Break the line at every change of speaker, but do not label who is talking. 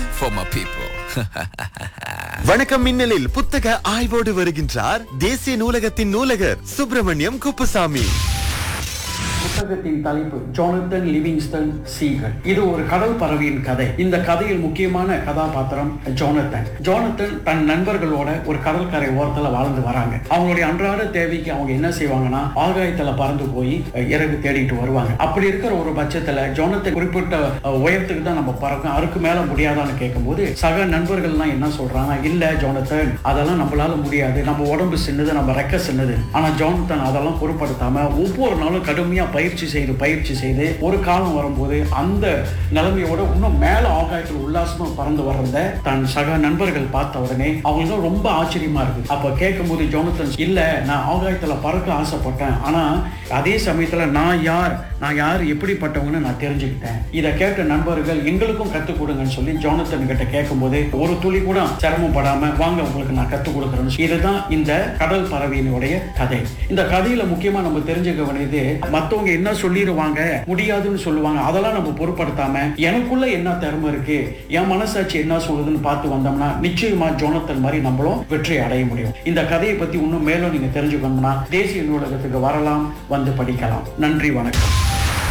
for my people.
வணக்கம் மின்னலில் புத்தக ஆய்வோடு வருகின்றார் தேசிய நூலகத்தின் நூலகர் சுப்பிரமணியம் குப்புசாமி
புத்தகத்தின் தலைப்பு ஜோனத்தன் லிவிங்ஸ்டன் சீகல் இது ஒரு கடல் பறவையின் கதை இந்த கதையில் முக்கியமான கதாபாத்திரம் ஜோனத்தன் ஜோனத்தன் தன் நண்பர்களோட ஒரு கடற்கரை ஓரத்துல வாழ்ந்து வராங்க அவங்களுடைய அன்றாட தேவைக்கு அவங்க என்ன செய்வாங்கன்னா ஆகாயத்துல பறந்து போய் அஹ், இறகு தேடிட்டு வருவாங்க அப்படி இருக்கிற ஒரு பட்சத்துல ஜோனத்தன் குறிப்பிட்ட அஹ், உயரத்துக்கு தான் நம்ம பறக்கும் அதுக்கு மேல முடியாதான்னு கேட்கும்போது சக நண்பர்கள்லாம் என்ன சொல்றாங்க இல்ல ஜோனத்தன் அதெல்லாம் நம்மளால முடியாது நம்ம உடம்பு சின்னது நம்ம ரெக்க சின்னது ஆனா ஜோனத்தன் அதெல்லாம் பொருட்படுத்தாம ஒவ்வொரு நாளும் கடுமையா பயிற்சி செய்து பயிற்சி செய்து ஒரு காலம் வரும்போது அந்த நிலைமையோட இன்னும் மேல ஆகாயத்தில் உல்லாசமா பறந்து வர்றத தன் சக நண்பர்கள் பார்த்த உடனே அவங்களுக்கு ரொம்ப ஆச்சரியமா இருக்கு அப்ப கேட்கும்போது ஜோனத்தன் இல்ல நான் ஆகாயத்துல பறக்க ஆசைப்பட்டேன் ஆனா அதே சமயத்துல நான் யார் நான் யார் எப்படிப்பட்டவங்கன்னு நான் தெரிஞ்சுக்கிட்டேன் இதை கேட்ட நண்பர்கள் எங்களுக்கும் கத்துக் கொடுங்கன்னு சொல்லி ஜோனத்தன் கிட்ட கேட்கும்போது ஒரு துளி கூட சிரமப்படாம வாங்க உங்களுக்கு நான் கத்துக் கொடுக்குறேன்னு சொல்லி. இதுதான் இந்த கடல் பறவையினுடைய கதை இந்த கதையில முக்கியமா நம்ம தெரிஞ்சுக்க வேண்டியது மத்தவங்க என்ன சொல்லிடுவாங்க முடியாதுன்னு சொல்லுவாங்க அதெல்லாம் நம்ம பொருட்படுத்தாம எனக்குள்ள என்ன திறமை இருக்கு என் மனசாட்சி என்ன சொல்லுதுன்னு பார்த்து வந்தோம்னா நிச்சயமா ஜோனத்தன் மாதிரி நம்மளும் வெற்றி அடைய முடியும் இந்த கதையை பத்தி இன்னும் மேலும் நீங்க தெரிஞ்சுக்கணும்னா தேசிய நூலகத்துக்கு வரலாம் வந்து படிக்கலாம் நன்றி வணக்கம்